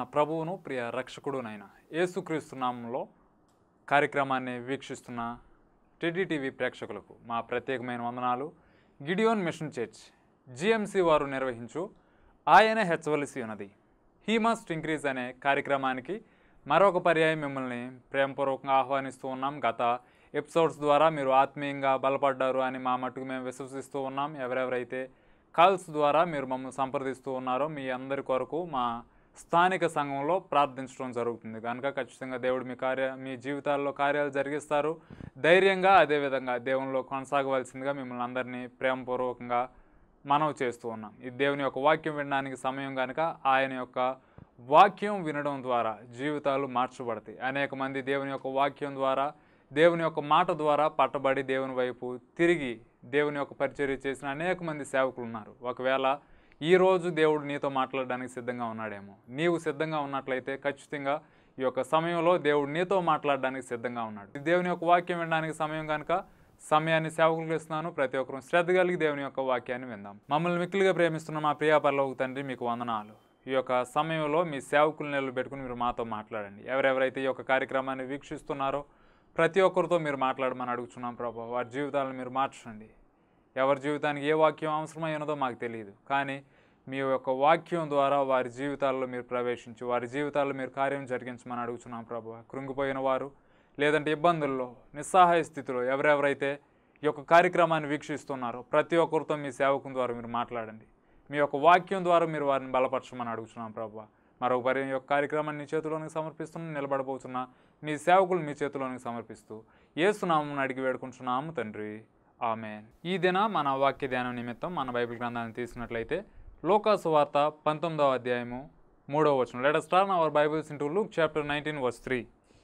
ప్రభువును ప్రియ రక్షకుడునైన యేసుక్రీస్తు నామంలో కార్యక్రమాన్ని వీక్షిస్తున్న టీడీటీవీ ప్రేక్షకులకు మా ప్రత్యేకమైన వందనాలు గిడియోన్ మిషన్ చర్చ్ జిఎంసి వారు నిర్వహించు ఆయన హెచ్చవలసి ఉన్నది హీ మస్ట్ ఇంక్రీజ్ అనే కార్యక్రమానికి మరొక పర్యాయం మిమ్మల్ని ప్రేమపూర్వకంగా ఆహ్వానిస్తూ ఉన్నాం గత ఎపిసోడ్స్ ద్వారా మీరు ఆత్మీయంగా బలపడ్డారు అని మా మట్టుకు మేము విశ్వసిస్తూ ఉన్నాం ఎవరెవరైతే కాల్స్ ద్వారా మీరు మమ్మల్ని సంప్రదిస్తూ ఉన్నారో మీ అందరి కొరకు మా స్థానిక సంఘంలో ప్రార్థించడం జరుగుతుంది కనుక ఖచ్చితంగా దేవుడు మీ కార్య మీ జీవితాల్లో కార్యాలు జరిగిస్తారు ధైర్యంగా అదేవిధంగా దేవునిలో కొనసాగవలసిందిగా మిమ్మల్ని అందరినీ ప్రేమపూర్వకంగా మనవి చేస్తూ ఉన్నాం ఈ దేవుని యొక్క వాక్యం వినడానికి సమయం కనుక ఆయన యొక్క వాక్యం వినడం ద్వారా జీవితాలు మార్చబడతాయి అనేక మంది దేవుని యొక్క వాక్యం ద్వారా దేవుని యొక్క మాట ద్వారా పట్టబడి దేవుని వైపు తిరిగి దేవుని యొక్క పరిచర్య చేసిన అనేక మంది సేవకులు ఉన్నారు ఒకవేళ ఈ రోజు దేవుడు నీతో మాట్లాడడానికి సిద్ధంగా ఉన్నాడేమో నీవు సిద్ధంగా ఉన్నట్లయితే ఖచ్చితంగా ఈ యొక్క సమయంలో దేవుడు నీతో మాట్లాడడానికి సిద్ధంగా ఉన్నాడు దేవుని యొక్క వాక్యం వినడానికి సమయం కనుక సమయాన్ని సేవకులకు ఇస్తున్నాను ప్రతి ఒక్కరూ శ్రద్ధ కలిగి దేవుని యొక్క వాక్యాన్ని విందాం మమ్మల్ని మిక్కిలిగా ప్రేమిస్తున్న మా ప్రియా పరలోక తండ్రి మీకు వందనాలు ఈ యొక్క సమయంలో మీ సేవకులు నిలబెట్టుకుని మీరు మాతో మాట్లాడండి ఎవరెవరైతే ఈ యొక్క కార్యక్రమాన్ని వీక్షిస్తున్నారో ప్రతి ఒక్కరితో మీరు మాట్లాడమని అడుగుతున్నాం ప్రభా వారి జీవితాలను మీరు మార్చండి ఎవరి జీవితానికి ఏ వాక్యం అవసరమైనదో మాకు తెలియదు కానీ మీ యొక్క వాక్యం ద్వారా వారి జీవితాల్లో మీరు ప్రవేశించి వారి జీవితాల్లో మీరు కార్యం జరిగించమని అడుగుతున్నాం ప్రభు కృంగిపోయిన వారు లేదంటే ఇబ్బందుల్లో నిస్సహాయ స్థితిలో ఎవరెవరైతే ఈ యొక్క కార్యక్రమాన్ని వీక్షిస్తున్నారో ప్రతి ఒక్కరితో మీ సేవకుని ద్వారా మీరు మాట్లాడండి మీ యొక్క వాక్యం ద్వారా మీరు వారిని బలపరచమని అడుగుతున్నాం ప్రభు మరొక పరి యొక్క కార్యక్రమాన్ని మీ చేతిలోనికి సమర్పిస్తున్న నిలబడబోతున్న మీ సేవకులు మీ చేతిలోనికి సమర్పిస్తూ ఏసునామం అడిగి వేడుకుంటున్నాము తండ్రి ఆమెన్ ఈ దిన మన వాక్య ధ్యానం నిమిత్తం మన బైబిల్ గ్రంథాన్ని తీసుకున్నట్లయితే లోకాసు వార్త పంతొమ్మిదవ అధ్యాయము మూడవ వచనం let star our Bibles into look chapter nineteen verse three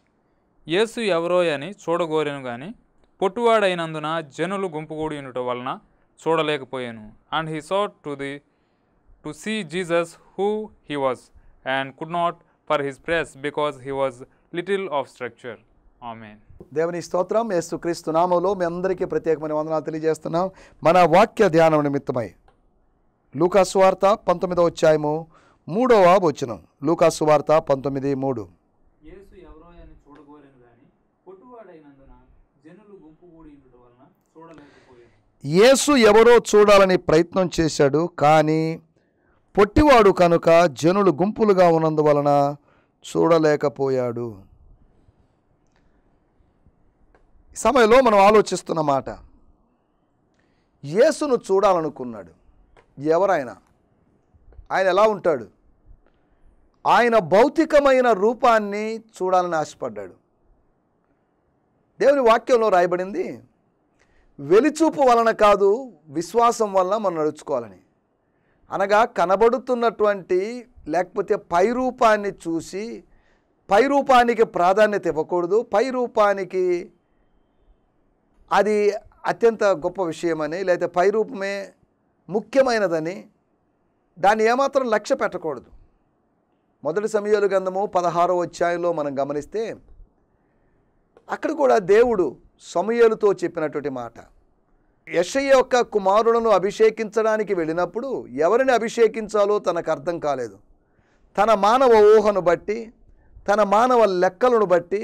యేసు ఎవరో అని చూడగోరెను గాని పొట్టువాడైనందున జనులు గుంపుగూడి ఉండటం వలన చూడలేకపోయాను and he sat to the to see Jesus who he was and could not for his press because he was little of structure amen దేవుని స్తోత్రం యేసుక్రీస్తు నామంలో మీ అందరికీ ప్రత్యేకమైన వందనాలు తెలియజేస్తున్నాం మన వాక్య ధ్యానం నిమిత్తమై లూకాసు వార్త పంతొమ్మిదవ అధ్యాయము మూడవ వచనం లూకాసు వార్త పంతొమ్మిది మూడు యేసు ఎవరో అని చూడగోరెను గాని పొట్టువాడైనందున జనులు గుంపుగూడి ఉండటం వలన చూడలేకపోయాను యేసు ఎవరో చూడాలని ప్రయత్నం చేశాడు కానీ పొట్టివాడు కనుక జనులు గుంపులుగా ఉన్నందువలన చూడలేకపోయాడు ఈ సమయంలో మనం ఆలోచిస్తున్న మాట యేసును చూడాలనుకున్నాడు ఎవరైనా ఆయన ఎలా ఉంటాడు ఆయన భౌతికమైన రూపాన్ని చూడాలని ఆశపడ్డాడు దేవుని వాక్యంలో రాయబడింది వెలిచూపు వలన కాదు విశ్వాసం వలన మనం నడుచుకోవాలని అనగా కనబడుతున్నటువంటి లేకపోతే పై రూపాన్ని చూసి పై రూపానికి ప్రాధాన్యత ఇవ్వకూడదు పై రూపానికి అది అత్యంత గొప్ప విషయమని లేకపోతే పై రూపమే ముఖ్యమైనదని దాన్ని ఏమాత్రం లక్ష్య పెట్టకూడదు మొదటి సమయాలు గంధము పదహారో అధ్యాయంలో మనం గమనిస్తే అక్కడ కూడా దేవుడు సమయలుతో చెప్పినటువంటి మాట యషయ్య యొక్క కుమారులను అభిషేకించడానికి వెళ్ళినప్పుడు ఎవరిని అభిషేకించాలో తనకు అర్థం కాలేదు తన మానవ ఊహను బట్టి తన మానవ లెక్కలను బట్టి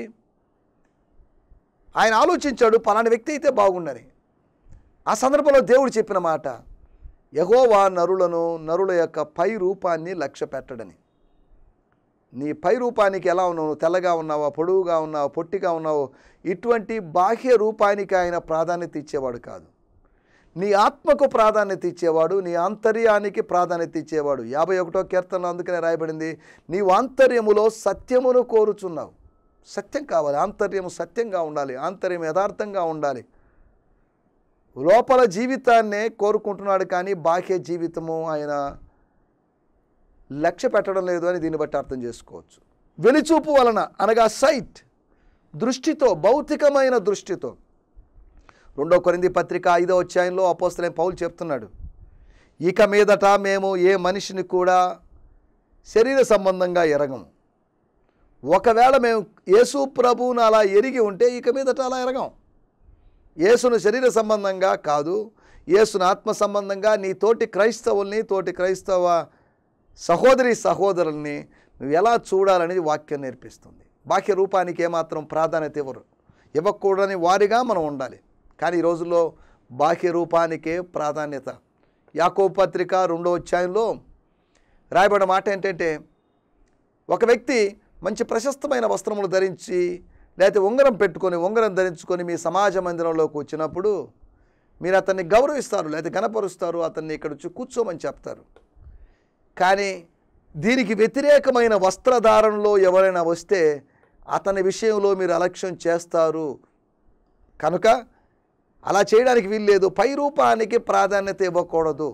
ఆయన ఆలోచించాడు పలాని వ్యక్తి అయితే బాగుండని ఆ సందర్భంలో దేవుడు చెప్పిన మాట యహోవా నరులను నరుల యొక్క పై రూపాన్ని లక్ష్య పెట్టడని నీ పై రూపానికి ఎలా ఉన్నావు నువ్వు తెల్లగా ఉన్నావా పొడువుగా ఉన్నావా పొట్టిగా ఉన్నావు ఇటువంటి బాహ్య రూపానికి ఆయన ప్రాధాన్యత ఇచ్చేవాడు కాదు నీ ఆత్మకు ప్రాధాన్యత ఇచ్చేవాడు నీ ఆంతర్యానికి ప్రాధాన్యత ఇచ్చేవాడు యాభై ఒకటో కీర్తనలో అందుకనే రాయబడింది నీవు ఆంతర్యములో సత్యమును కోరుచున్నావు సత్యం కావాలి ఆంతర్యము సత్యంగా ఉండాలి ఆంతర్యం యథార్థంగా ఉండాలి లోపల జీవితాన్నే కోరుకుంటున్నాడు కానీ బాహ్య జీవితము ఆయన లక్ష్య పెట్టడం లేదు అని దీన్ని బట్టి అర్థం చేసుకోవచ్చు వెలిచూపు వలన అనగా సైట్ దృష్టితో భౌతికమైన దృష్టితో రెండో కొరింది పత్రిక ఐదో అధ్యాయంలో అపోస్తలైన పౌలు చెప్తున్నాడు ఇక మీదట మేము ఏ మనిషిని కూడా శరీర సంబంధంగా ఎరగము ఒకవేళ మేము యేసు ప్రభువును అలా ఎరిగి ఉంటే ఇక మీదట అలా ఎరగం యేసును శరీర సంబంధంగా కాదు యేసును ఆత్మ సంబంధంగా నీ తోటి క్రైస్తవుల్ని తోటి క్రైస్తవ సహోదరి సహోదరుల్ని నువ్వు ఎలా చూడాలనేది వాక్యం నేర్పిస్తుంది బాహ్య రూపానికి ఏమాత్రం ప్రాధాన్యత ఇవ్వరు ఇవ్వకూడని వారిగా మనం ఉండాలి కానీ ఈ రోజుల్లో బాహ్య రూపానికే ప్రాధాన్యత యాకో పత్రిక రెండో అధ్యాయంలో రాయబడిన మాట ఏంటంటే ఒక వ్యక్తి మంచి ప్రశస్తమైన వస్త్రములు ధరించి లేకపోతే ఉంగరం పెట్టుకొని ఉంగరం ధరించుకొని మీ సమాజ మందిరంలోకి వచ్చినప్పుడు మీరు అతన్ని గౌరవిస్తారు లేకపోతే గణపరుస్తారు అతన్ని ఇక్కడ వచ్చి కూర్చోమని చెప్తారు కానీ దీనికి వ్యతిరేకమైన వస్త్రధారణలో ఎవరైనా వస్తే అతని విషయంలో మీరు అలక్ష్యం చేస్తారు కనుక అలా చేయడానికి వీల్లేదు పై రూపానికి ప్రాధాన్యత ఇవ్వకూడదు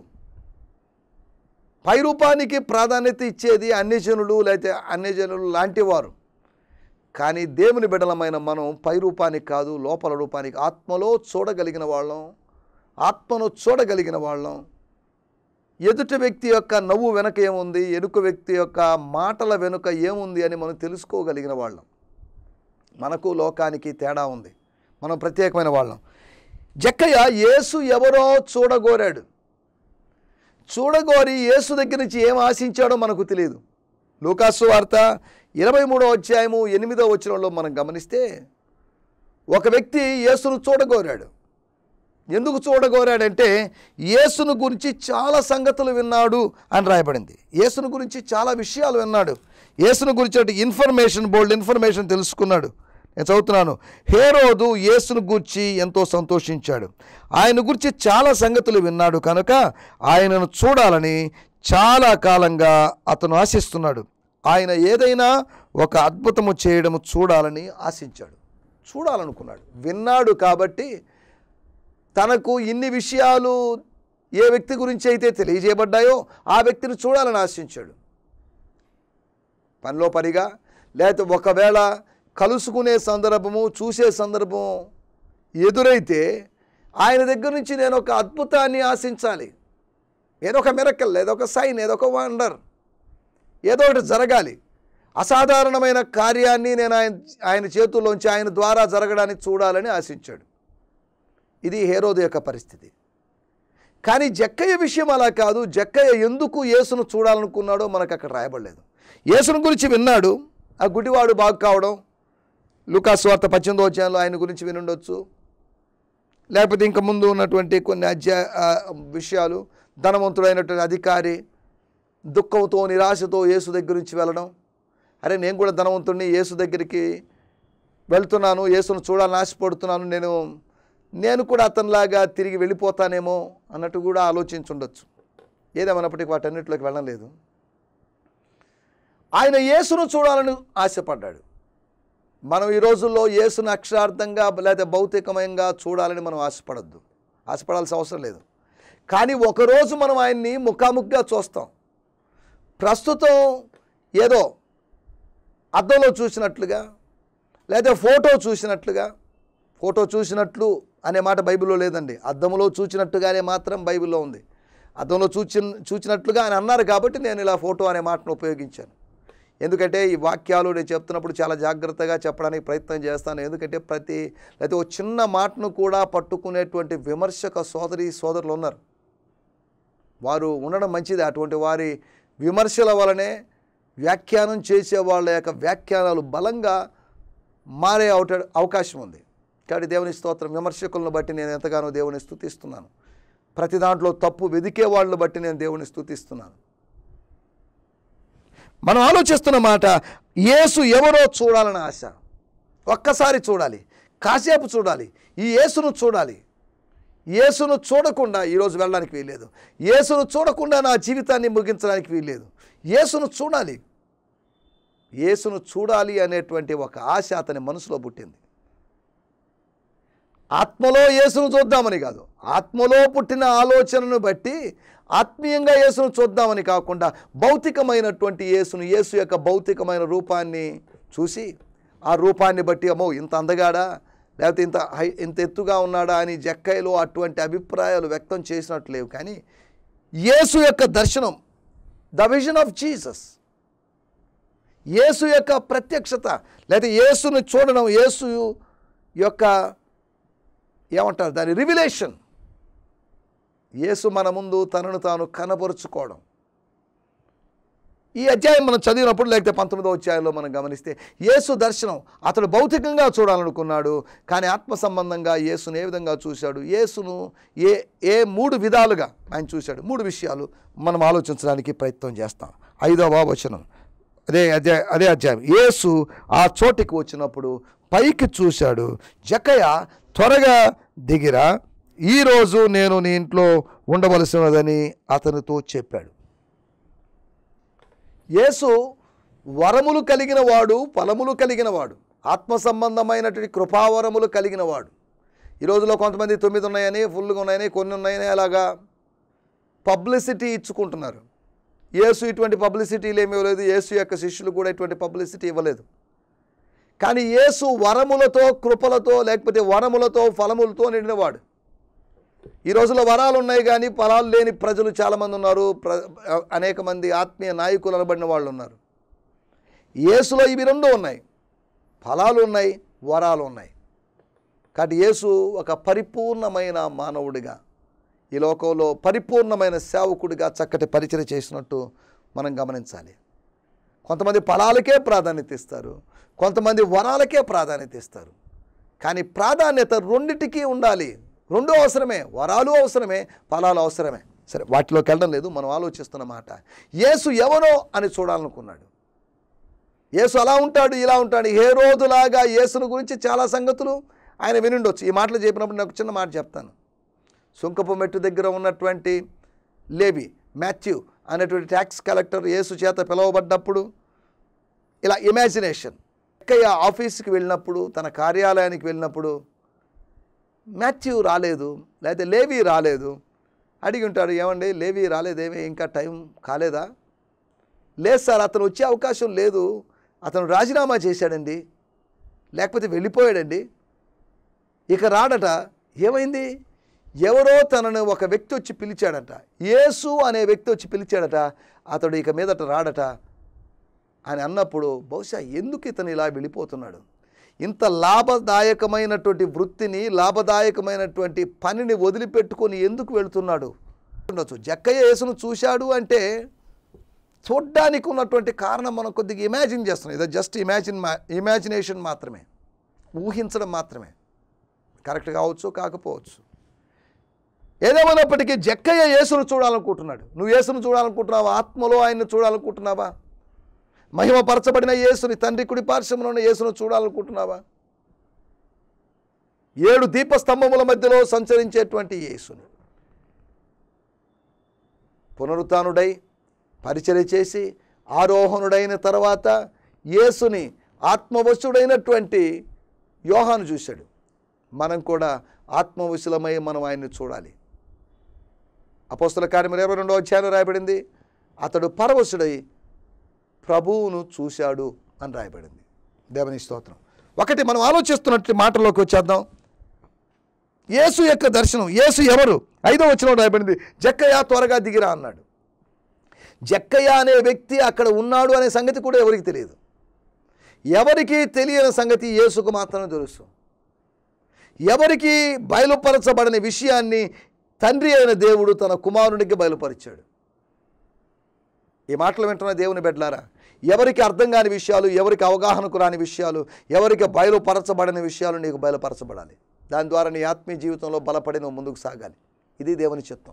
పై రూపానికి ప్రాధాన్యత ఇచ్చేది అన్యజనులు లేకపోతే అన్యజనులు లాంటి వారు కానీ దేవుని బిడలమైన మనం పై రూపానికి కాదు లోపల రూపానికి ఆత్మలో చూడగలిగిన వాళ్ళం ఆత్మను చూడగలిగిన వాళ్ళం ఎదుటి వ్యక్తి యొక్క నవ్వు వెనుక ఏముంది ఎనుక వ్యక్తి యొక్క మాటల వెనుక ఏముంది అని మనం తెలుసుకోగలిగిన వాళ్ళం మనకు లోకానికి తేడా ఉంది మనం ప్రత్యేకమైన వాళ్ళం జక్కయ్య యేసు ఎవరో చూడగోరాడు చూడగోరి యేసు దగ్గర నుంచి ఏం ఆశించాడో మనకు తెలియదు లూకాసు వార్త ఇరవై మూడో అధ్యాయము ఎనిమిదో వచనంలో మనం గమనిస్తే ఒక వ్యక్తి యేసును చూడగోరాడు ఎందుకు చూడగోరాడంటే యేసును గురించి చాలా సంగతులు విన్నాడు అని రాయబడింది యేసును గురించి చాలా విషయాలు విన్నాడు యేసును గురించి ఇన్ఫర్మేషన్ బోల్డ్ ఇన్ఫర్మేషన్ తెలుసుకున్నాడు నేను చదువుతున్నాను హేరోదు యేసును గూర్చి ఎంతో సంతోషించాడు ఆయన గురించి చాలా సంగతులు విన్నాడు కనుక ఆయనను చూడాలని చాలా కాలంగా అతను ఆశిస్తున్నాడు ఆయన ఏదైనా ఒక అద్భుతము చేయడము చూడాలని ఆశించాడు చూడాలనుకున్నాడు విన్నాడు కాబట్టి తనకు ఇన్ని విషయాలు ఏ వ్యక్తి గురించి అయితే తెలియజేయబడ్డాయో ఆ వ్యక్తిని చూడాలని ఆశించాడు పనిలో పనిగా లేకపోతే ఒకవేళ కలుసుకునే సందర్భము చూసే సందర్భం ఎదురైతే ఆయన దగ్గర నుంచి నేను ఒక అద్భుతాన్ని ఆశించాలి ఏదో ఒక మిరకల్ ఏదో ఒక సైన్ ఏదో ఒక వండర్ ఏదో ఒకటి జరగాలి అసాధారణమైన కార్యాన్ని నేను ఆయన ఆయన చేతుల్లోంచి ఆయన ద్వారా జరగడానికి చూడాలని ఆశించాడు ఇది హేరోదు యొక్క పరిస్థితి కానీ జక్కయ్య విషయం అలా కాదు జక్కయ్య ఎందుకు యేసును చూడాలనుకున్నాడో మనకు అక్కడ రాయబడలేదు యేసును గురించి విన్నాడు ఆ గుడివాడు బాగు కావడం లూకాస్ వార్త పద్దెనిమిదో అధ్యాయంలో ఆయన గురించి వినుండొచ్చు లేకపోతే ఇంకా ముందు ఉన్నటువంటి కొన్ని అధ్యాయ ఆ, విషయాలు ధనవంతుడైనటువంటి అధికారి దుఃఖంతో నిరాశతో యేసు దగ్గర నుంచి వెళ్ళడం అరే నేను కూడా ధనవంతుడిని యేసు దగ్గరికి వెళ్తున్నాను యేసును చూడాలని ఆశపడుతున్నాను నేను నేను కూడా అతనిలాగా తిరిగి వెళ్ళిపోతానేమో అన్నట్టు కూడా ఆలోచించుండొచ్చు ఏదేమన్నప్పటికీ వాటన్నిటిలోకి వెళ్ళడం లేదు ఆయన యేసును చూడాలని ఆశపడ్డాడు మనం ఈ రోజుల్లో యేసును అక్షరార్థంగా లేదా భౌతికమయంగా చూడాలని మనం ఆశపడద్దు ఆశపడాల్సిన అవసరం లేదు కానీ ఒకరోజు మనం ఆయన్ని ముఖాముఖిగా చూస్తాం ప్రస్తుతం ఏదో అద్దంలో చూసినట్లుగా లేదా ఫోటో చూసినట్లుగా ఫోటో చూసినట్లు అనే మాట బైబిల్లో లేదండి అద్దంలో చూచినట్టుగానే మాత్రం బైబిల్లో ఉంది అద్దంలో చూచి చూచినట్లుగా అని అన్నారు కాబట్టి నేను ఇలా ఫోటో అనే మాటను ఉపయోగించాను ఎందుకంటే ఈ వాక్యాలు నేను చెప్తున్నప్పుడు చాలా జాగ్రత్తగా చెప్పడానికి ప్రయత్నం చేస్తాను ఎందుకంటే ప్రతి లేకపోతే ఒక చిన్న మాటను కూడా పట్టుకునేటువంటి విమర్శక సోదరి సోదరులు ఉన్నారు వారు ఉండడం మంచిది అటువంటి వారి విమర్శల వలనే వ్యాఖ్యానం చేసే వాళ్ళ యొక్క వ్యాఖ్యానాలు బలంగా మారే అవట అవకాశం ఉంది కాబట్టి దేవుని స్తోత్రం విమర్శకులను బట్టి నేను ఎంతగానో దేవుని స్తుతిస్తున్నాను ప్రతి దాంట్లో తప్పు వెదికే వాళ్ళని బట్టి నేను దేవుని స్తుతిస్తున్నాను మనం ఆలోచిస్తున్న మాట యేసు ఎవరో చూడాలని ఆశ ఒక్కసారి చూడాలి కాసేపు చూడాలి ఈ యేసును చూడాలి యేసును చూడకుండా ఈరోజు వెళ్ళడానికి వీల్లేదు యేసును చూడకుండా నా జీవితాన్ని ముగించడానికి వీల్లేదు యేసును చూడాలి యేసును చూడాలి అనేటువంటి ఒక ఆశ అతని మనసులో పుట్టింది ఆత్మలో యేసును చూద్దామని కాదు ఆత్మలో పుట్టిన ఆలోచనను బట్టి ఆత్మీయంగా యేసును చూద్దామని కాకుండా భౌతికమైనటువంటి యేసును యేసు యొక్క భౌతికమైన రూపాన్ని చూసి ఆ రూపాన్ని బట్టి అమ్మో ఇంత అందగాడా లేకపోతే ఇంత హై ఇంత ఎత్తుగా ఉన్నాడా అని జక్కైలో అటువంటి అభిప్రాయాలు వ్యక్తం చేసినట్లు లేవు కానీ యేసు యొక్క దర్శనం ద విజన్ ఆఫ్ జీసస్ యేసు యొక్క ప్రత్యక్షత లేదా యేసును చూడడం యేసు యొక్క ఏమంటారు దాని రివిలేషన్ యేసు మన ముందు తనను తాను కనపరుచుకోవడం ఈ అధ్యాయం మనం చదివినప్పుడు లేకపోతే పంతొమ్మిదో అధ్యాయంలో మనం గమనిస్తే యేసు దర్శనం అతడు భౌతికంగా చూడాలనుకున్నాడు కానీ ఆత్మ సంబంధంగా యేసును ఏ విధంగా చూశాడు యేసును ఏ ఏ మూడు విధాలుగా ఆయన చూశాడు మూడు విషయాలు మనం ఆలోచించడానికి ప్రయత్నం చేస్తాం ఐదవ వచనం అదే అధ్యాయ అదే అధ్యాయం యేసు ఆ చోటికి వచ్చినప్పుడు పైకి చూశాడు జకయ త్వరగా దిగిరా ఈరోజు నేను నీ ఇంట్లో ఉండవలసినదని అతనితో చెప్పాడు యేసు వరములు కలిగిన వాడు ఫలములు కలిగిన వాడు ఆత్మ సంబంధమైనటువంటి కృపావరములు కలిగిన వాడు ఈ రోజులో కొంతమంది తొమ్మిది ఉన్నాయని ఫుల్గా ఉన్నాయని కొన్ని ఉన్నాయని అలాగా పబ్లిసిటీ ఇచ్చుకుంటున్నారు యేసు ఇటువంటి పబ్లిసిటీలు ఏమీ ఇవ్వలేదు యేసు యొక్క శిష్యులు కూడా ఇటువంటి పబ్లిసిటీ ఇవ్వలేదు కానీ యేసు వరములతో కృపలతో లేకపోతే వరములతో ఫలములతో నిండినవాడు ఈ రోజుల్లో వరాలు ఉన్నాయి కానీ ఫలాలు లేని ప్రజలు చాలామంది ఉన్నారు ప్ర అనేక మంది ఆత్మీయ నాయకులు అనబడిన వాళ్ళు ఉన్నారు యేసులో ఇవి రెండు ఉన్నాయి ఫలాలు ఉన్నాయి వరాలు ఉన్నాయి కాబట్టి యేసు ఒక పరిపూర్ణమైన మానవుడిగా ఈ లోకంలో పరిపూర్ణమైన సేవకుడిగా చక్కటి పరిచయం చేసినట్టు మనం గమనించాలి కొంతమంది ఫలాలకే ప్రాధాన్యత ఇస్తారు కొంతమంది వరాలకే ప్రాధాన్యత ఇస్తారు కానీ ప్రాధాన్యత రెండిటికీ ఉండాలి రెండు అవసరమే వరాలు అవసరమే ఫలాలు అవసరమే సరే వాటిలోకి వెళ్ళడం లేదు మనం ఆలోచిస్తున్న మాట యేసు ఎవరో అని చూడాలనుకున్నాడు యేసు అలా ఉంటాడు ఇలా ఉంటాడు ఏ రోజులాగా యేసును గురించి చాలా సంగతులు ఆయన వినుండొచ్చు ఈ మాటలు చెప్పినప్పుడు నాకు చిన్న మాట చెప్తాను సుంకపు మెట్టు దగ్గర ఉన్నటువంటి లేవి మాథ్యూ అనేటువంటి ట్యాక్స్ కలెక్టర్ యేసు చేత పిలువబడ్డప్పుడు ఇలా ఇమాజినేషన్ ఎక్కయ్య ఆఫీస్కి వెళ్ళినప్పుడు తన కార్యాలయానికి వెళ్ళినప్పుడు మాథ్యూ రాలేదు లేకపోతే లేవి రాలేదు అడిగి ఉంటాడు ఏమండి లేవి రాలేదేమి ఇంకా టైం కాలేదా లేదు సార్ అతను వచ్చే అవకాశం లేదు అతను రాజీనామా చేశాడండి లేకపోతే వెళ్ళిపోయాడండి ఇక రాడట ఏమైంది ఎవరో తనను ఒక వ్యక్తి వచ్చి పిలిచాడట యేసు అనే వ్యక్తి వచ్చి పిలిచాడట అతడు ఇక మీదట రాడట అని అన్నప్పుడు బహుశా ఎందుకు ఇతను ఇలా వెళ్ళిపోతున్నాడు ఇంత లాభదాయకమైనటువంటి వృత్తిని లాభదాయకమైనటువంటి పనిని వదిలిపెట్టుకొని ఎందుకు వెళుతున్నాడు ఉండొచ్చు జక్కయ్య యేసును చూశాడు అంటే చూడ్డానికి ఉన్నటువంటి కారణం మనం కొద్దిగా ఇమాజిన్ చేస్తున్నాం ఇది జస్ట్ ఇమాజిన్ మా ఇమాజినేషన్ మాత్రమే ఊహించడం మాత్రమే కరెక్ట్ కావచ్చు కాకపోవచ్చు ఏదేమైనప్పటికీ జక్కయ్య యేసును చూడాలనుకుంటున్నాడు నువ్వు యేసును చూడాలనుకుంటున్నావా ఆత్మలో ఆయన్ని చూడాలనుకుంటున్నావా మహిమపరచబడిన యేసుని తండ్రి కుడి పార్శ్వంలో ఉన్న యేసును చూడాలనుకుంటున్నావా ఏడు దీపస్తంభముల మధ్యలో సంచరించేటువంటి యేసుని పునరుత్నుడై పరిచర్య చేసి ఆరోహణుడైన తర్వాత యేసుని ఆత్మవశుడైనటువంటి యోహాను చూశాడు మనం కూడా ఆత్మవశులమై మనం ఆయన్ని చూడాలి అపోస్తుల కార్యం ఇరవై రెండో అధ్యాయంలో రాయబడింది అతడు పరవశుడై ప్రభువును చూశాడు అని రాయబడింది దేవుని స్తోత్రం ఒకటి మనం ఆలోచిస్తున్నట్టు మాటల్లోకి వచ్చేద్దాం యేసు యొక్క దర్శనం యేసు ఎవరు ఐదో వచ్చిన రాయబడింది జక్కయ్య త్వరగా దిగిరా అన్నాడు జక్కయ్య అనే వ్యక్తి అక్కడ ఉన్నాడు అనే సంగతి కూడా ఎవరికి తెలియదు ఎవరికి తెలియని సంగతి యేసుకు మాత్రమే తెలుసు ఎవరికి బయలుపరచబడని విషయాన్ని తండ్రి అయిన దేవుడు తన కుమారునికి బయలుపరిచాడు ఈ మాటలు వింటున్న దేవుని బిడ్డలారా ఎవరికి అర్థం కాని విషయాలు ఎవరికి అవగాహనకు రాని విషయాలు ఎవరికి బయలుపరచబడని విషయాలు నీకు బయలుపరచబడాలి దాని ద్వారా నీ ఆత్మీయ జీవితంలో బలపడి నువ్వు ముందుకు సాగాలి ఇది దేవుని చిత్తం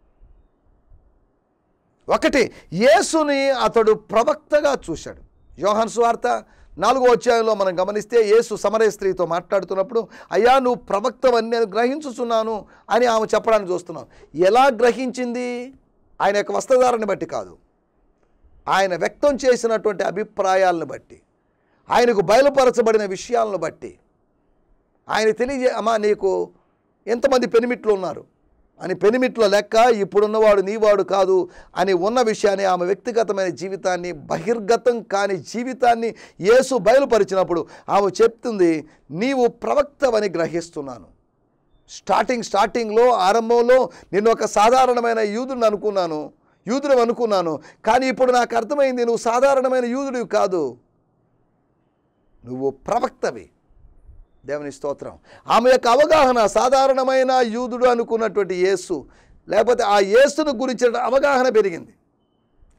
ఒకటి యేసుని అతడు ప్రవక్తగా చూశాడు యోహాన్ సువార్త నాలుగో అధ్యాయంలో మనం గమనిస్తే యేసు సమరయ స్త్రీతో మాట్లాడుతున్నప్పుడు అయ్యా నువ్వు ప్రవక్తవని నేను గ్రహించుచున్నాను అని ఆమె చెప్పడానికి చూస్తున్నాం ఎలా గ్రహించింది ఆయన యొక్క వస్త్రధారణ బట్టి కాదు ఆయన వ్యక్తం చేసినటువంటి అభిప్రాయాలను బట్టి ఆయనకు బయలుపరచబడిన విషయాలను బట్టి ఆయన తెలియజే అమ్మా నీకు ఎంతమంది పెనిమిట్లు ఉన్నారు అని పెనిమిట్ల లెక్క ఇప్పుడున్నవాడు నీవాడు కాదు అని ఉన్న విషయాన్ని ఆమె వ్యక్తిగతమైన జీవితాన్ని బహిర్గతం కాని జీవితాన్ని యేసు బయలుపరిచినప్పుడు ఆమె చెప్తుంది నీవు ప్రవక్తవని గ్రహిస్తున్నాను స్టార్టింగ్ స్టార్టింగ్లో ఆరంభంలో నిన్ను ఒక సాధారణమైన యూదుని అనుకున్నాను యూదుడు అనుకున్నాను కానీ ఇప్పుడు నాకు అర్థమైంది నువ్వు సాధారణమైన యూదుడివి కాదు నువ్వు ప్రవక్తవి దేవుని స్తోత్రం ఆమె యొక్క అవగాహన సాధారణమైన యూదుడు అనుకున్నటువంటి యేసు లేకపోతే ఆ యేసును గురించిన అవగాహన పెరిగింది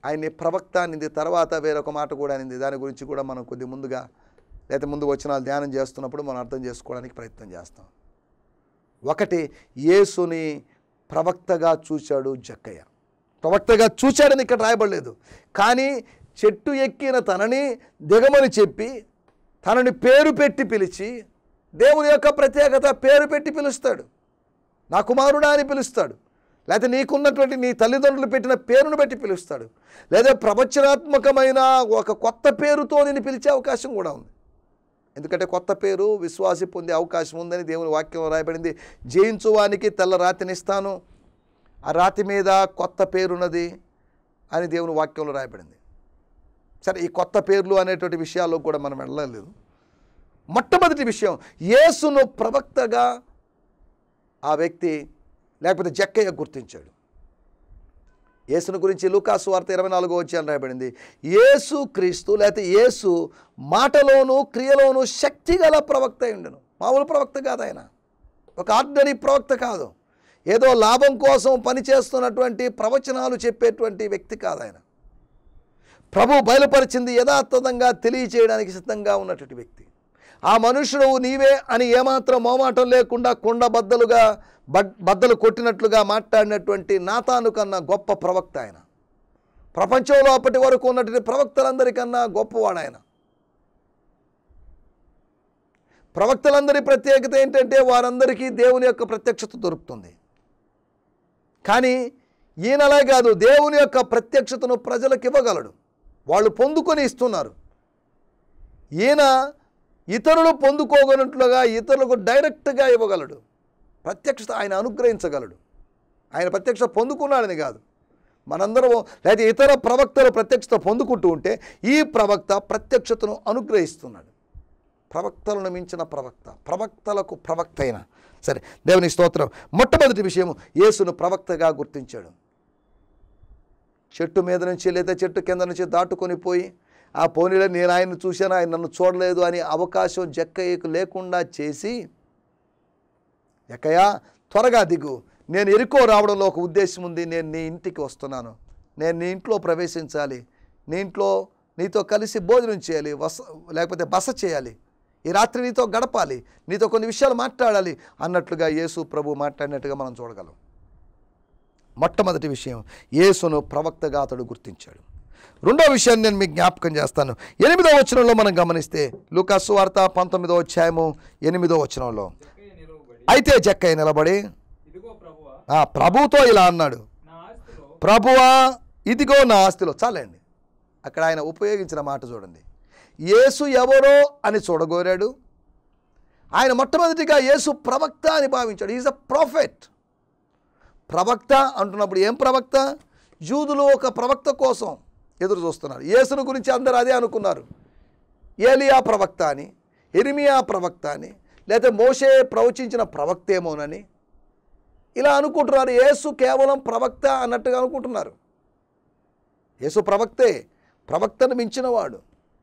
ఆయన్ని ప్రవక్త అనింది తర్వాత వేరొక మాట కూడా అనింది దాని గురించి కూడా మనం కొద్ది ముందుగా లేకపోతే ముందు వచ్చిన ధ్యానం చేస్తున్నప్పుడు మనం అర్థం చేసుకోవడానికి ప్రయత్నం చేస్తాం ఒకటి యేసుని ప్రవక్తగా చూశాడు జక్కయ్య ప్రవక్తగా చూశాడని ఇక్కడ రాయబడలేదు కానీ చెట్టు ఎక్కిన తనని దిగమని చెప్పి తనని పేరు పెట్టి పిలిచి దేవుని యొక్క ప్రత్యేకత పేరు పెట్టి పిలుస్తాడు నా కుమారుడా అని పిలుస్తాడు లేకపోతే నీకున్నటువంటి నీ తల్లిదండ్రులు పెట్టిన పేరును బట్టి పిలుస్తాడు లేదా ప్రవచనాత్మకమైన ఒక కొత్త పేరుతో నేను పిలిచే అవకాశం కూడా ఉంది ఎందుకంటే కొత్త పేరు విశ్వాసి పొందే అవకాశం ఉందని దేవుని వాక్యం రాయబడింది జయించువానికి తెల్ల రాతినిస్తాను ఆ రాతి మీద కొత్త పేరున్నది అని దేవుని వాక్యంలో రాయబడింది సరే ఈ కొత్త పేర్లు అనేటువంటి విషయాల్లో కూడా మనం వెళ్ళలేదు మొట్టమొదటి విషయం యేసును ప్రవక్తగా ఆ వ్యక్తి లేకపోతే జక్కయ్య గుర్తించాడు యేసును గురించి లూకాసు వార్త ఇరవై నాలుగో వచ్చాయని రాయబడింది యేసు క్రీస్తు లేకపోతే యేసు మాటలోను క్రియలోను శక్తి గల ప్రవక్త అయి ఉండను మామూలు ప్రవక్త కాదు ఆయన ఒక ఆర్డినరీ ప్రవక్త కాదు ఏదో లాభం కోసం పనిచేస్తున్నటువంటి ప్రవచనాలు చెప్పేటువంటి వ్యక్తి కాదు ఆయన ప్రభు బయలుపరిచింది యథార్థంగా తెలియచేయడానికి సిద్ధంగా ఉన్నటువంటి వ్యక్తి ఆ మనుషుడు నీవే అని ఏమాత్రం మోమాటం లేకుండా కొండ బద్దలుగా బడ్- బద్దలు కొట్టినట్లుగా మాట్లాడినటువంటి నాతాను కన్నా గొప్ప ప్రవక్త ఆయన ప్రపంచంలో అప్పటి వరకు ఉన్నటువంటి ప్రవక్తలందరికన్నా గొప్పవాడు ఆయన ప్రవక్తలందరి ప్రత్యేకత ఏంటంటే వారందరికీ దేవుని యొక్క ప్రత్యక్షత దొరుకుతుంది కానీ ఈయన అలా కాదు దేవుని యొక్క ప్రత్యక్షతను ప్రజలకు ఇవ్వగలడు వాళ్ళు పొందుకొని ఇస్తున్నారు ఈయన ఇతరులు పొందుకోగనట్లుగా ఇతరులకు డైరెక్ట్గా ఇవ్వగలడు ప్రత్యక్షత ఆయన అనుగ్రహించగలడు ఆయన ప్రత్యక్షత పొందుకున్నాడని కాదు మనందరం లేదా ఇతర ప్రవక్తలు ప్రత్యక్షత పొందుకుంటూ ఉంటే ఈ ప్రవక్త ప్రత్యక్షతను అనుగ్రహిస్తున్నాడు ప్రవక్తలను మించిన ప్రవక్త ప్రవక్తలకు ప్రవక్త అయిన సరే దేవుని స్తోత్రం మొట్టమొదటి విషయం యేసును ప్రవక్తగా గుర్తించాడు చెట్టు మీద నుంచి లేదా చెట్టు కింద నుంచి దాటుకొని పోయి ఆ పోనీలో నేను ఆయన్ని చూశాను ఆయన నన్ను చూడలేదు అని అవకాశం జక్కయ్యకు లేకుండా చేసి ఎక్కయ్య త్వరగా దిగు నేను ఎరుకో రావడంలో ఒక ఉద్దేశం ఉంది నేను నీ ఇంటికి వస్తున్నాను నేను నీ ఇంట్లో ప్రవేశించాలి నీ ఇంట్లో నీతో కలిసి భోజనం చేయాలి వస లేకపోతే బస చేయాలి ఈ రాత్రి నీతో గడపాలి నీతో కొన్ని విషయాలు మాట్లాడాలి అన్నట్లుగా యేసు ప్రభు మాట్లాడినట్టుగా మనం చూడగలం మొట్టమొదటి విషయం యేసును ప్రవక్తగా అతడు గుర్తించాడు రెండో విషయాన్ని నేను మీకు జ్ఞాపకం చేస్తాను ఎనిమిదో వచనంలో మనం గమనిస్తే లూకాసు వార్త పంతొమ్మిదో అధ్యాయము ఎనిమిదో వచనంలో జక్కయ్య నిలువబడి అయితే జక్కయ్య నిలబడి ఇదిగో ప్రభువా ఆ ప్రభుతో ఇలా అన్నాడు నా ఆస్తిలో ప్రభువా ఇదిగో నా ఆస్తిలో చాలండి అక్కడ ఆయన ఉపయోగించిన మాట చూడండి యేసు ఎవరో అని చూడగోరాడు ఆయన మొట్టమొదటిగా యేసు ప్రవక్త అని భావించాడు ఈజ్ అ ప్రాఫెట్ ప్రవక్త అంటున్నప్పుడు ఏం ప్రవక్త జూదులు ఒక ప్రవక్త కోసం ఎదురు చూస్తున్నారు యేసును గురించి అందరూ అదే అనుకున్నారు ఏలియా ప్రవక్త అని ఎరిమియా ప్రవక్త అని లేదా మోషే ప్రవచించిన ప్రవక్త ఏమోనని ఇలా అనుకుంటున్నారు యేసు కేవలం ప్రవక్త అన్నట్టుగా అనుకుంటున్నారు యేసు ప్రవక్తే ప్రవక్తను మించినవాడు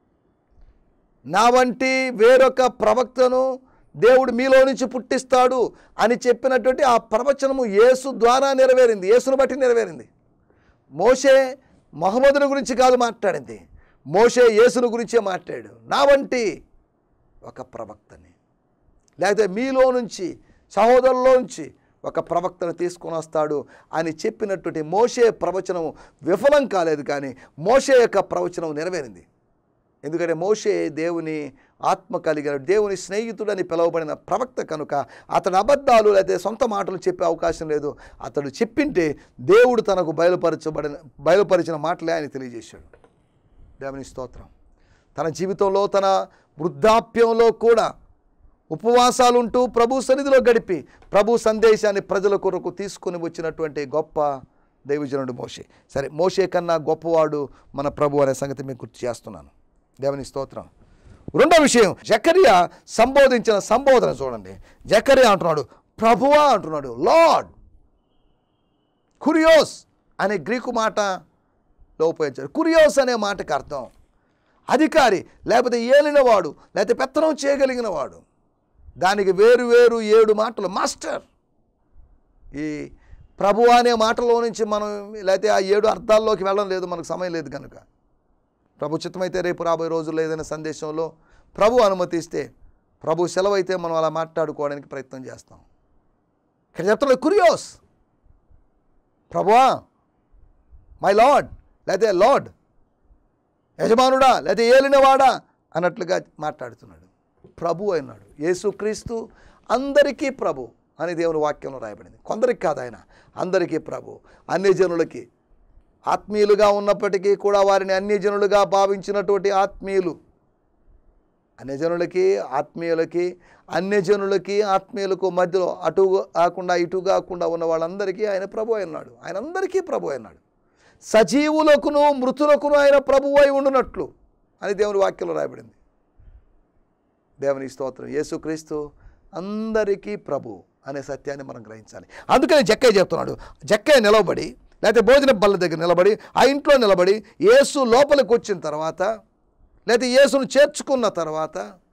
నా వంటి వేరొక ప్రవక్తను దేవుడు మీలో నుంచి పుట్టిస్తాడు అని చెప్పినటువంటి ఆ ప్రవచనము యేసు ద్వారా నెరవేరింది యేసును బట్టి నెరవేరింది మోషే మహమ్మదుని గురించి కాదు మాట్లాడింది మోషే యేసును గురించే మాట్లాడాడు నా వంటి ఒక ప్రవక్తని లేకపోతే మీలో నుంచి సహోదరులో నుంచి ఒక ప్రవక్తను తీసుకొని వస్తాడు అని చెప్పినటువంటి మోషే ప్రవచనం విఫలం కాలేదు కానీ మోషే యొక్క ప్రవచనం నెరవేరింది ఎందుకంటే మోషే దేవుని ఆత్మ కలిగిన దేవుని స్నేహితుడని పిలువబడిన ప్రవక్త కనుక అతడు అబద్ధాలు లేదా సొంత మాటలు చెప్పే అవకాశం లేదు అతడు చెప్పింటే దేవుడు తనకు బయలుపరచబడిన బయలుపరిచిన మాటలే ఆయన తెలియజేశాడు దేవుని స్తోత్రం తన జీవితంలో తన వృద్ధాప్యంలో కూడా ఉపవాసాలుంటూ ప్రభు సన్నిధిలో గడిపి ప్రభు సందేశాన్ని ప్రజల కొరకు తీసుకొని వచ్చినటువంటి గొప్ప దైవజనుడు మోషే సరే మోషే కన్నా గొప్పవాడు మన ప్రభు అనే సంగతి మీకు గుర్తు చేస్తున్నాను దేవుని స్తోత్రం రెండో విషయం జకరియా సంబోధించిన సంబోధన చూడండి జకరియా అంటున్నాడు ప్రభువా అంటున్నాడు లార్డ్ కురియోస్ అనే గ్రీకు మాటలో ఉపయోగించారు కురియోస్ అనే మాటకి అర్థం అధికారి లేకపోతే ఏలినవాడు లేకపోతే పెత్తనం చేయగలిగిన వాడు దానికి వేరు వేరు ఏడు మాటలు మాస్టర్ ఈ ప్రభు అనే మాటలో నుంచి మనం లేకపోతే ఆ ఏడు అర్థాల్లోకి వెళ్ళడం లేదు మనకు సమయం లేదు కనుక ప్రభు చిత్తమైతే రేపు రాబోయే రోజుల్లో ఏదైనా సందేశంలో ప్రభు అనుమతిస్తే ప్రభు సెలవు అయితే మనం అలా మాట్లాడుకోవడానికి ప్రయత్నం చేస్తాం ఇక్కడ చెప్తున్నాడు కురియోస్ ప్రభువా మై లార్డ్ లేకపోతే లార్డ్ యజమానుడా లేకపోతే ఏలినవాడా అన్నట్లుగా మాట్లాడుతున్నాడు ప్రభు అయినాడు యేసుక్రీస్తు అందరికీ ప్రభు అని దేవుని వాక్యంలో రాయబడింది కొందరికి కాదు ఆయన అందరికీ ప్రభు అన్ని జనులకి ఆత్మీయులుగా ఉన్నప్పటికీ కూడా వారిని అన్ని జనులుగా భావించినటువంటి ఆత్మీయులు అన్యజనులకి ఆత్మీయులకి అన్యజనులకి ఆత్మీయులకు మధ్యలో అటు కాకుండా ఇటు కాకుండా ఉన్న వాళ్ళందరికీ ఆయన ప్రభు అయినాడు ఆయన అందరికీ ప్రభు అయినాడు సజీవులకును మృతులకును ఆయన ప్రభు అయి ఉండునట్లు అని దేవుని వాక్యంలో రాయబడింది దేవుని స్తోత్రం యేసుక్రీస్తు అందరికీ ప్రభు అనే సత్యాన్ని మనం గ్రహించాలి అందుకని జక్కయ్య చెప్తున్నాడు జక్కయ్య నిలబడి లేకపోతే భోజన బల్ల దగ్గర నిలబడి ఆ ఇంట్లో నిలబడి యేసు లోపలికి వచ్చిన తర్వాత లేకపోతే యేసును చేర్చుకున్న తర్వాత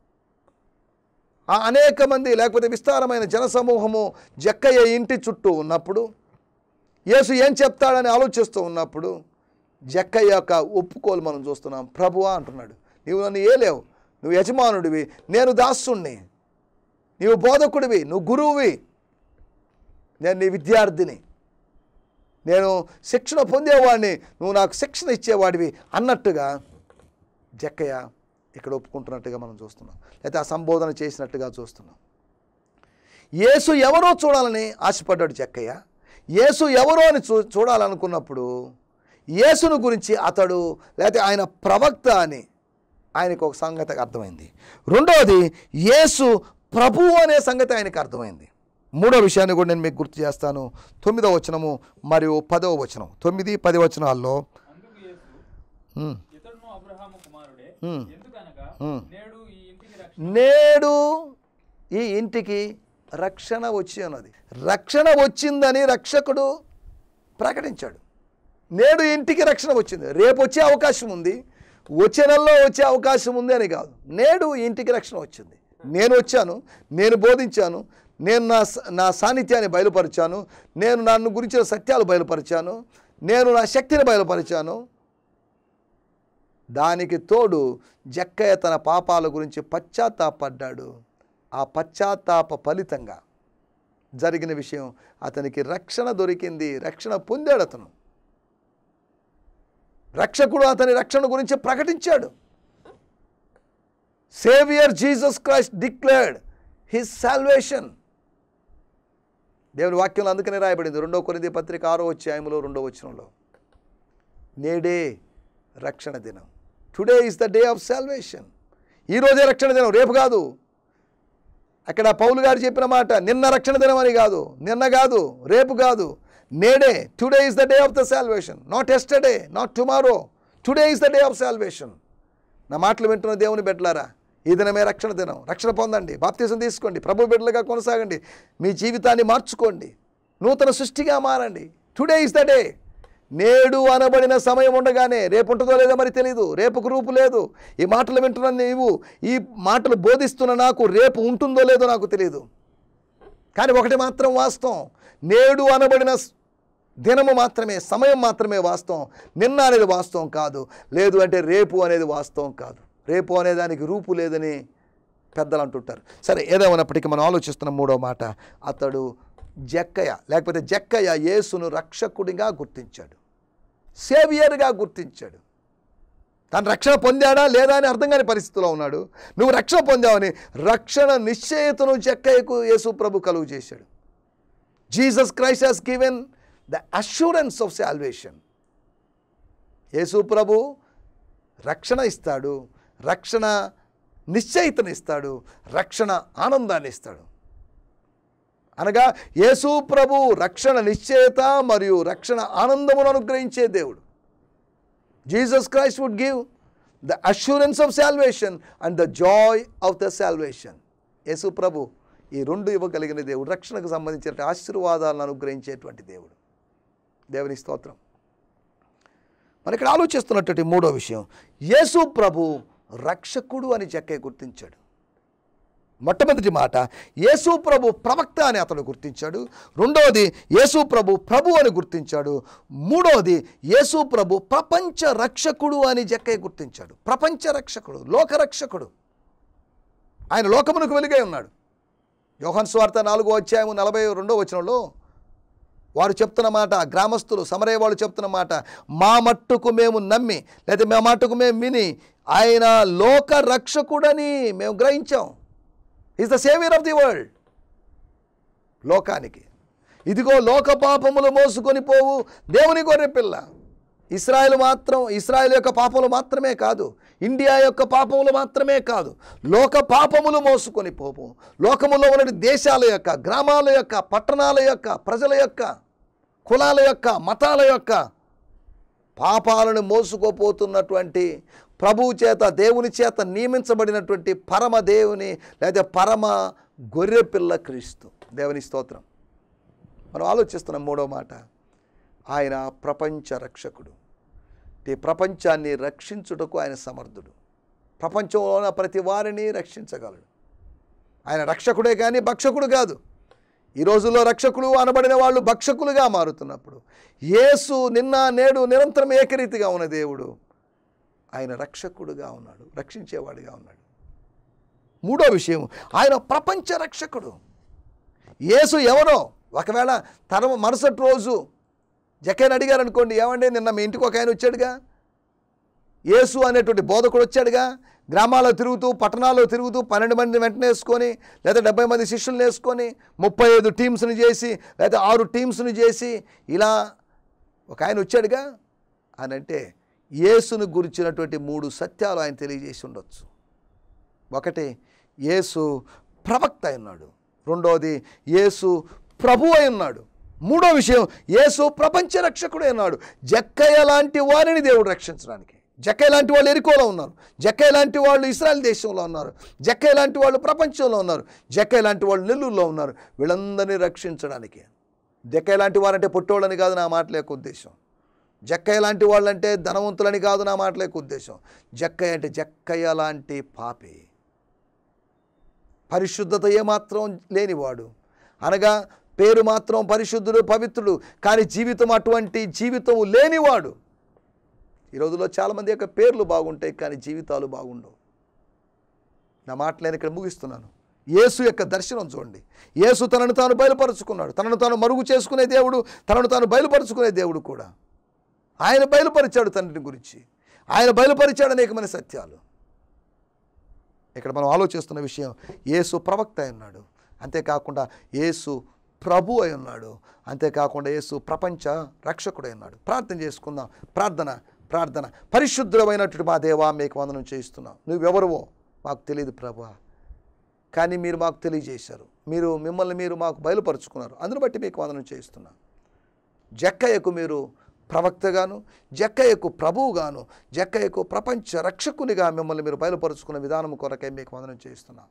ఆ అనేక మంది లేకపోతే విస్తారమైన జనసమూహము జక్కయ్య ఇంటి చుట్టూ ఉన్నప్పుడు యేసు ఏం చెప్తాడని ఆలోచిస్తూ ఉన్నప్పుడు జక్కయ్య యొక్క ఒప్పుకోలు మనం చూస్తున్నాం ప్రభువా అంటున్నాడు నీవు నన్ను ఏలేవు నువ్వు యజమానుడివి నేను దాసుణ్ణి నీవు బోధకుడివి నువ్వు గురువువి నేను నీ విద్యార్థిని నేను శిక్షణ పొందేవాడిని నువ్వు నాకు శిక్షణ ఇచ్చేవాడివి అన్నట్టుగా జక్కయ్య ఇక్కడ ఒప్పుకుంటున్నట్టుగా మనం చూస్తున్నాం లేకపోతే ఆ సంబోధన చేసినట్టుగా చూస్తున్నాం యేసు ఎవరో చూడాలని ఆశపడ్డాడు జక్కయ్య యేసు ఎవరో అని చూ చూడాలనుకున్నప్పుడు యేసును గురించి అతడు లేకపోతే ఆయన ప్రవక్త అని ఆయనకు ఒక సంగతి అర్థమైంది రెండవది యేసు ప్రభువు అనే సంగతి ఆయనకు అర్థమైంది మూడో విషయాన్ని కూడా నేను మీకు గుర్తు చేస్తాను తొమ్మిదవ వచనము మరియు పదవ వచనం తొమ్మిది పది వచనాల్లో అందుకు యేసు ఉమ్, ఇతడును అబ్రహాము కుమారుడే ఉమ్. ఎందుకనగా ఉమ్. నేడు ఈ ఇంటికి రక్షణ నేడు ఈ ఇంటికి రక్షణ వచ్చి ఉన్నది రక్షణ వచ్చిందని రక్షకుడు ప్రకటించాడు నేడు ఇంటికి రక్షణ వచ్చింది రేపు వచ్చే అవకాశం ఉంది వచ్చే నెలలో వచ్చే అవకాశం ఉంది అని కాదు నేడు ఈ ఇంటికి రక్షణ వచ్చింది నేను వచ్చాను నేను బోధించాను నేను నా స- నా సాన్నిధ్యాన్ని బయలుపరిచాను నేను నన్ను గురించిన సత్యాలు బయలుపరిచాను నేను నా శక్తిని బయలుపరిచాను దానికి తోడు జక్కయ్య తన పాపాల గురించి పశ్చాత్తాపడ్డాడు ఆ పశ్చాత్తాప ఫలితంగా జరిగిన విషయం అతనికి రక్షణ దొరికింది రక్షణ పొందాడు అతను రక్షకుడు అతని రక్షణ గురించి ప్రకటించాడు saviour Jesus Christ declared his salvation దేవుని వాక్యంలో అందుకనే రాయబడింది రెండో కొరింది పత్రిక ఆరో అధ్యాయంలో రెండో వచనంలో నేడే రక్షణ దినం today is the day of salvation ఈరోజే రక్షణ దినం రేపు కాదు అక్కడ పౌలు గారు చెప్పిన మాట నిన్న రక్షణ దినం అని కాదు నిన్న కాదు రేపు కాదు నేడే today is the day of the salvation not yesterday not tomorrow today is the day of salvation నా మాటలు వింటున్న దేవుని బిడ్డలారా ఈ దినమే రక్షణ దినం రక్షణ పొందండి బాప్తీసం తీసుకోండి ప్రభు బిడ్డలుగా కొనసాగండి మీ జీవితాన్ని మార్చుకోండి నూతన సృష్టిగా మారండి టుడే ఈస్ ద డే నేడు అనబడిన సమయం ఉండగానే రేపు ఉంటుందో లేదో మరి తెలియదు రేపుకు రూపు లేదు ఈ మాటలు వింటున్న నీవు ఈ మాటలు బోధిస్తున్న నాకు రేపు ఉంటుందో లేదో నాకు తెలియదు కానీ ఒకటి మాత్రం వాస్తవం నేడు అనబడిన స్- దినము మాత్రమే సమయం మాత్రమే వాస్తవం నిన్న అనేది వాస్తవం కాదు లేదు అంటే రేపు అనేది వాస్తవం కాదు రేపు అనే దానికి రూపు లేదని పెద్దలు అంటుంటారు సరే ఏదేమన్నప్పటికీ మనం ఆలోచిస్తున్న మూడో మాట అతడు జక్కయ్య లేకపోతే జక్కయ్య యేసును రక్షకుడిగా గుర్తించాడు సేవియర్గా గుర్తించాడు తను రక్షణ పొందాడా లేదా అని అర్థం కాని పరిస్థితిలో ఉన్నాడు నువ్వు రక్షణ పొందావని రక్షణ నిశ్చయతను జక్కయ్యకు యేసు ప్రభు కలుగు చేశాడు Jesus Christ has given the assurance of salvation యేసు ప్రభు రక్షణ ఇస్తాడు రక్షణ నిశ్చయితను ఇస్తాడు రక్షణ ఆనందాన్ని ఇస్తాడు అనగా యేసు ప్రభు రక్షణ నిశ్చయత మరియు రక్షణ ఆనందమును అనుగ్రహించే దేవుడు Jesus Christ would give the assurance of salvation and the joy of the salvation యేసు ప్రభు ఈ రెండు ఇవ్వగలిగిన దేవుడు రక్షణకు సంబంధించిన ఆశీర్వాదాలను అనుగ్రహించేటువంటి దేవుడు దేవుని స్తోత్రం మరి ఇక్కడ ఆలోచిస్తున్నటువంటి మూడో విషయం యేసు ప్రభు రక్షకుడు అని చెక్కే గుర్తించాడు మొట్టమొదటి మాట యేసు ప్రభు ప్రవక్త అని అతడు గుర్తించాడు రెండవది యేసు ప్రభు ప్రభు అని గుర్తించాడు మూడవది యేసు ప్రభు ప్రపంచ రక్షకుడు అని జక్కయ్య గుర్తించాడు ప్రపంచ రక్షకుడు లోక రక్షకుడు ఆయన లోకమునకు వెలుగై ఉన్నాడు యోహన్ స్వార్థ నాలుగో అధ్యాయము నలభై రెండో వచనంలో వారు చెప్తున్న మాట గ్రామస్తులు సమరయ్య వాళ్ళు చెప్తున్న మాట మా మట్టుకు మేము నమ్మి లేదా మా మట్టుకు మేము విని ఆయన లోక రక్షకుడని మేము గ్రహించాం is the saviour of the world లోకానికి ఇదిగో లోక పాపములు మోసుకొని పోవు దేవుని గొర్రె పిల్ల ఇస్రాయల్ మాత్రం ఇస్రాయల్ యొక్క పాపములు మాత్రమే కాదు ఇండియా యొక్క పాపములు మాత్రమే కాదు లోక పాపములు మోసుకొని పోవు లోకములో ఉన్న దేశాల యొక్క గ్రామాల యొక్క పట్టణాల యొక్క ప్రజల యొక్క కులాల యొక్క మతాల యొక్క పాపాలను మోసుకుపోతున్నటువంటి ప్రభువు చేత దేవుని చేత నియమించబడినటువంటి పరమ దేవుని లేదా పరమ గొర్రెపిల్ల క్రీస్తు దేవుని స్తోత్రం మనం ఆలోచిస్తున్నాం మూడో మాట ఆయన ప్రపంచ రక్షకుడు ఈ ప్రపంచాన్ని రక్షించుటకు ఆయన సమర్థుడు ప్రపంచంలో ఉన్న ప్రతి వారిని రక్షించగలడు ఆయన రక్షకుడే కానీ భక్షకుడు కాదు ఈ రోజుల్లో రక్షకులు అనబడిన వాళ్ళు భక్షకులుగా మారుతున్నప్పుడు యేసు నిన్న నేడు నిరంతరం ఏకరీతిగా ఉన్న దేవుడు ఆయన రక్షకుడుగా ఉన్నాడు రక్షించేవాడిగా ఉన్నాడు మూడో విషయం ఆయన ప్రపంచ రక్షకుడు యేసు ఎవరో ఒకవేళ తన మరుసటి రోజు జకేన్ అడిగారు అనుకోండి ఏమండి నిన్న మీ ఇంటికి ఒక ఆయన వచ్చాడుగా యేసు అనేటువంటి బోధకుడు వచ్చాడుగా గ్రామాల్లో తిరుగుతూ పట్టణాల్లో తిరుగుతూ పన్నెండు మందిని వెంటనే వేసుకొని లేదా డెబ్బై మంది శిష్యులను వేసుకొని ముప్పై ఐదు టీమ్స్ని చేసి లేదా ఆరు టీమ్స్ని చేసి ఇలా ఒక ఆయన వచ్చాడుగా అని అంటే యేసును గురించినటువంటి మూడు సత్యాలు ఆయన తెలియజేసి ఉండొచ్చు ఒకటి యేసు ప్రవక్త అయి ఉన్నాడు రెండవది యేసు ప్రభు అయి ఉన్నాడు మూడో విషయం యేసు ప్రపంచ రక్షకుడు ఉన్నాడు జక్కయ్య లాంటి వారిని దేవుడు రక్షించడానికి జక్కయ్య లాంటి వాళ్ళు ఎరుకోలో ఉన్నారు జక్కయ్య లాంటి వాళ్ళు ఇస్రాయల్ దేశంలో ఉన్నారు జక్కయ్య లాంటి వాళ్ళు ప్రపంచంలో ఉన్నారు జక్కయ్య లాంటి వాళ్ళు నెల్లూరులో ఉన్నారు వీళ్ళందరినీ రక్షించడానికి జక్కయ్య లాంటి వారంటే పుట్టోళ్ళని కాదు నా మాటల యొక్క ఉద్దేశం జక్కయ్య లాంటి వాళ్ళంటే ధనవంతులని కాదు నా మాటల యొక్క ఉద్దేశం జక్కయ్య అంటే జక్కయ్య లాంటి పాపి పరిశుద్ధత ఏమాత్రం లేనివాడు అనగా పేరు మాత్రం పరిశుద్ధుడు పవిత్రుడు కానీ జీవితం అటువంటి జీవితం లేనివాడు ఈ రోజుల్లో చాలామంది యొక్క పేర్లు బాగుంటాయి కానీ జీవితాలు బాగుండవు నా మాట నేను ఇక్కడ ముగిస్తున్నాను యేసు యొక్క దర్శనం చూడండి యేసు తనను తాను బయలుపరుచుకున్నాడు తనను తాను మరుగు చేసుకునే దేవుడు తనను తాను బయలుపరుచుకునే దేవుడు కూడా ఆయన బయలుపరిచాడు తండ్రిని గురించి ఆయన బయలుపరిచాడు అనేకమైన సత్యాలు ఇక్కడ మనం ఆలోచిస్తున్న విషయం యేసు ప్రవక్త అయి ఉన్నాడు అంతేకాకుండా యేసు ప్రభు అయి ఉన్నాడు అంతేకాకుండా యేసు ప్రపంచ రక్షకుడై ఉన్నాడు ప్రార్థన చేసుకుందాం ప్రార్థన ప్రార్థన పరిశుద్ధమైనటువంటి మా దేవా మీకు వందనం చేయిస్తున్నాం నువ్వెవరువో మాకు తెలియదు ప్రభా కానీ మీరు మాకు తెలియజేశారు మీరు మిమ్మల్ని మీరు మాకు బయలుపరుచుకున్నారు అందును బట్టి మీకు వందనం చేయిస్తున్నాం జక్కయ్యకు మీరు ప్రవక్తగాను జక్కయ్యకు ప్రభువుగాను జక్కయ్యకు ప్రపంచ రక్షకునిగా మిమ్మల్ని మీరు బయలుపరుచుకున్న విధానం కొరకై మీకు వందనం చేస్తున్నాం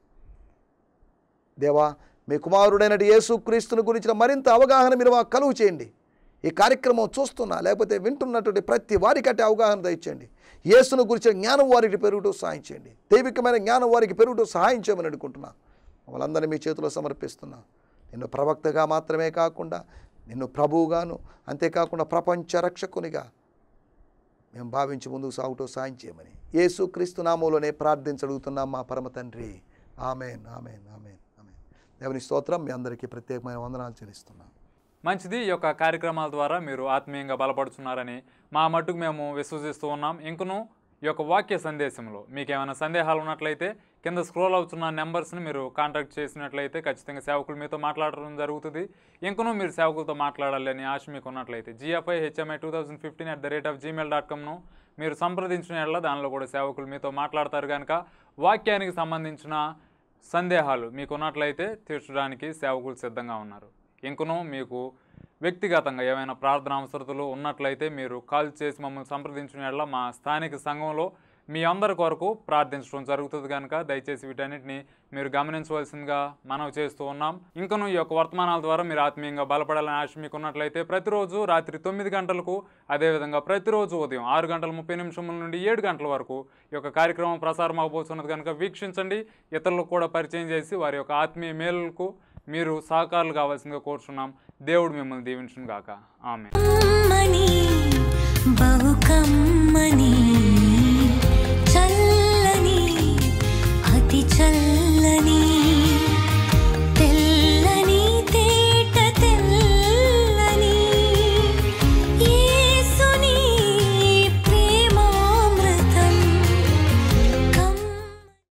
దేవా మీ కుమారుడైన యేసుక్రీస్తుని గురించిన మరింత అవగాహన మీరు మాకు కలుగు చేయండి ఈ కార్యక్రమం చూస్తున్నా లేకపోతే వింటున్నటువంటి ప్రతి వారికంటే అవగాహన దయచేయండి యేసును గురించిన జ్ఞానం వారికి పెరుగుతూ సహాయం చేయండి దైవికమైన జ్ఞానం వారికి పెరుగుతూ సహాయం చేయమని అనుకుంటున్నా మమ్మల్ని మీ చేతిలో సమర్పిస్తున్నా నిన్ను ప్రవక్తగా మాత్రమే కాకుండా నిన్ను ప్రభువుగాను అంతేకాకుండా ప్రపంచ రక్షకునిగా మేము భావించి ముందుకు సాగుతూ సాయం చేయమని యేసు క్రీస్తు నామంలోనే ప్రార్థించడుగుతున్నాం మా పరమ తండ్రి ఆమెన్ ఆమెన్ ఆమెన్ ఆమెన్ దేవుని స్తోత్రం మీ అందరికీ ప్రత్యేకమైన వందనాలు చెల్లిస్తున్నాం మంచిది ఈ యొక్క కార్యక్రమాల ద్వారా మీరు ఆత్మీయంగా బలపడుతున్నారని మా మట్టుకు మేము విశ్వసిస్తూ ఉన్నాం ఇంకను ఈ యొక్క వాక్య సందేశంలో మీకు ఏమైనా సందేహాలు ఉన్నట్లయితే కింద స్క్రోల్ అవుతున్న నెంబర్స్ని మీరు కాంటాక్ట్ చేసినట్లయితే ఖచ్చితంగా సేవకులు మీతో మాట్లాడడం జరుగుతుంది ఇంకనూ మీరు సేవకులతో మాట్లాడాలి అని ఆశ మీకు ఉన్నట్లయితే GFI HMI two thousand fifteen at the rate of Gmail dot కామ్ను మీరు సంప్రదించిన ఎడల దానిలో కూడా సేవకులు మీతో మాట్లాడతారు కనుక వాక్యానికి సంబంధించిన సందేహాలు మీకు ఉన్నట్లయితే తీర్చడానికి సేవకులు సిద్ధంగా ఉన్నారు ఇంకనూ మీకు వ్యక్తిగతంగా ఏమైనా ప్రార్థన అవసరతలు ఉన్నట్లయితే మీరు కాల్ చేసి మమ్మల్ని సంప్రదించిన ఎడల మా స్థానిక సంఘంలో మీ అందరి కొరకు ప్రార్థించడం జరుగుతుంది కనుక దయచేసి వీటన్నిటిని మీరు గమనించవలసిందిగా మనం చేస్తూ ఉన్నాం ఇంకను ఈ యొక్క వర్తమానాల ద్వారా మీరు ఆత్మీయంగా బలపడాలని ఆశ మీకు ఉన్నట్లయితే ప్రతిరోజు రాత్రి తొమ్మిది గంటలకు అదేవిధంగా ప్రతిరోజు ఉదయం ఆరు గంటల ముప్పై నిమిషముల నుండి ఏడు గంటల వరకు ఈ యొక్క కార్యక్రమం ప్రసారం అవబోతున్నది కనుక వీక్షించండి ఇతరులకు కూడా పరిచయం చేసి వారి యొక్క ఆత్మీయ మేలులకు మీరు సహకారులు కావాల్సిందిగా కోరుచున్నాం దేవుడు మిమ్మల్ని దీవించును గాక ఆమె కమ్మని బహు కమ్మని